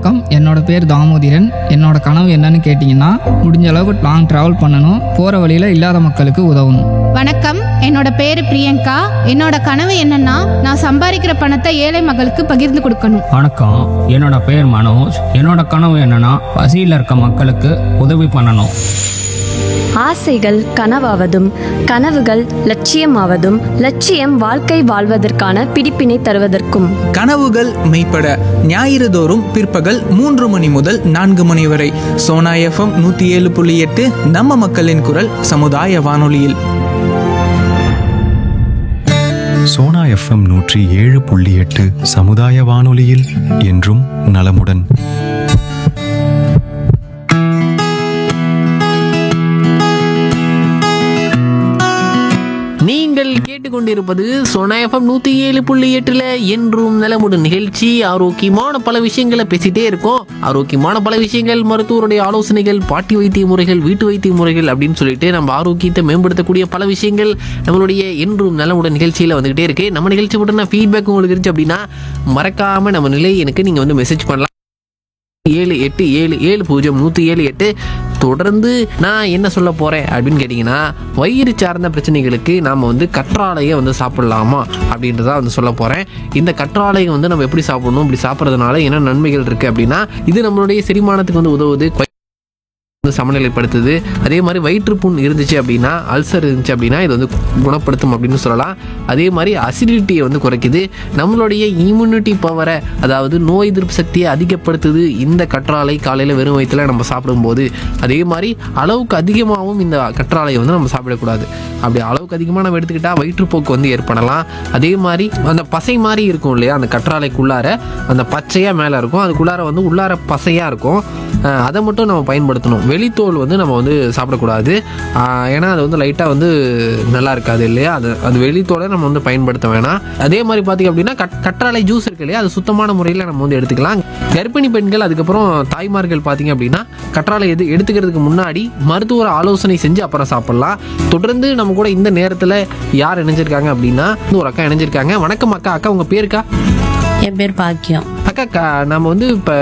வணக்கம் என்னோட பேர் தாமோதிரன் என்னோட கனவு என்னன்னு கேட்டிங்கன்னா முடிஞ்ச அளவுக்கு லாங் ட்ராவல் பண்ணணும் போகிற வழியில் இல்லாத மக்களுக்கு உதவணும் வணக்கம் என்னோட பேரு பிரியங்கா என்னோட கனவு என்னன்னா நான் சம்பாதிக்கிற பணத்தை ஏழை மக்களுக்கு பகிர்ந்து கொடுக்கணும் வணக்கம் என்னோட பேர் மனோஜ் என்னோட கனவு என்னன்னா பசியில் இருக்க மக்களுக்கு உதவி பண்ணணும் ஆசைகள் கனவாவதும் கனவுகள் லட்சியமாவதும் லட்சியம் வாழ்க்கை வாழ்வதற்கான பிடிப்பினை தருவதற்கும் கனவுகள் மெய்ப்பட ஞாயிறு தோறும் பிற்பகல் மூன்று மணி முதல் நான்கு மணி வரை சோனா எஃப்எம் நூற்றி ஏழு புள்ளி எட்டு நம்ம மக்களின் குரல் சமுதாய வானொலியில் சோனா எஃப்எம் நூற்றி ஏழு புள்ளி எட்டு சமுதாய வானொலியில் என்றும் நலமுடன் நீங்கள் கேட்டுக்கொண்டிருப்பது சோனா எஃப்எம் நூற்றி ஏழு புள்ளி எட்டில் என்றும் நலமுடன் நிகழ்ச்சி ஆரோக்கியமான பல விஷயங்களை பேசிட்டே இருக்கோம் ஆரோக்கியமான பல விஷயங்கள் மருத்துவருடைய ஆலோசனைகள் பாட்டி வைத்திய முறைகள் வீட்டு வைத்திய முறைகள் அப்படின்னு சொல்லிட்டு நம்ம ஆரோக்கியத்தை மேம்படுத்தக்கூடிய பல விஷயங்கள் நம்மளுடைய என்றும் நலமுடன் நிகழ்ச்சியில் வந்துகிட்டே இருக்கு நம்ம நிகழ்ச்சி போட்டு ஃபீட்பேக் உங்களுக்கு இருந்துச்சு அப்படின்னா மறக்காம நம்ம நிலை எனக்கு நீங்கள் வந்து மெசேஜ் பண்ணலாம் ஏழு எட்டு ஏழு ஏழு பூஜ்ஜியம் நூற்றி ஏழு எட்டு தொடர்ந்து நான் என்ன சொல்ல போகிறேன் அப்படின்னு கேட்டிங்கன்னா வயிறு சார்ந்த பிரச்சனைகளுக்கு நாம் வந்து கற்றாழையை வந்து சாப்பிடலாமா அப்படின்றத வந்து சொல்ல போகிறேன் இந்த கற்றாழையை வந்து நம்ம எப்படி சாப்பிடணும் இப்படி சாப்பிட்றதுனால என்ன நன்மைகள் இருக்குது அப்படின்னா இது நம்மளுடைய செரிமானத்துக்கு வந்து உதவுது வந்து சமநிலைப்படுத்துது அதே மாதிரி வயிற்றுப்புண் இருந்துச்சு அப்படின்னா அல்சர் இருந்துச்சு அப்படின்னா இது வந்து குணப்படுத்தும் அப்படின்னு சொல்லலாம் அதே மாதிரி அசிடிட்டியை வந்து குறைக்குது நம்மளுடைய இம்யூனிட்டி பவரை அதாவது நோய் எதிர்ப்பு சக்தியை அதிகப்படுத்துது இந்த கற்றாழை காலையில் வெறும் வயிற்றுல நம்ம சாப்பிடும்போது அதே மாதிரி அளவுக்கு அதிகமாகவும் இந்த கற்றாழையை வந்து நம்ம சாப்பிடக்கூடாது அப்படி அளவுக்கு அதிகமாக நம்ம எடுத்துக்கிட்டால் வயிற்றுப்போக்கு வந்து ஏற்படலாம் அதே மாதிரி அந்த பசை மாதிரி இருக்கும் இல்லையா அந்த கற்றாழைக்குள்ளார அந்த பச்சையாக மேலே இருக்கும் அதுக்குள்ளார வந்து உள்ளார பசையாக இருக்கும் அஹ் அதை மட்டும் நம்ம பயன்படுத்தணும் வெளித்தோல் வந்து நம்ம வந்து சாப்பிடக்கூடாது அஹ் ஏன்னா அது வந்து லைட்டாக வந்து நல்லா இருக்காது இல்லையா அது அது வெளித்தோலை நம்ம வந்து பயன்படுத்த வேணாம் அதே மாதிரி பார்த்திங்க அப்படின்னா கட் கற்றாழை ஜூஸ் இருக்கு இல்லையா அது சுத்தமான முறையில் நம்ம வந்து எடுத்துக்கலாம் கர்ப்பிணி பெண்கள் அதுக்கப்புறம் தாய்மார்கள் பார்த்தீங்க அப்படின்னா கற்றாழை எது எடுத்துக்கிறதுக்கு முன்னாடி மருத்துவ ஆலோசனை செஞ்சு அப்புறம் சாப்பிட்லாம் தொடர்ந்து நம்ம கூட இந்த நேரத்தில் யார் இணைஞ்சிருக்காங்க அப்படின்னா ஒரு அக்கா இணைஞ்சிருக்காங்க வணக்கம் அக்கா அக்கா உங்கள் பேருக்கா என் பேர் பாக்கியம் அக்கா க- நம்ம வந்து இப்போ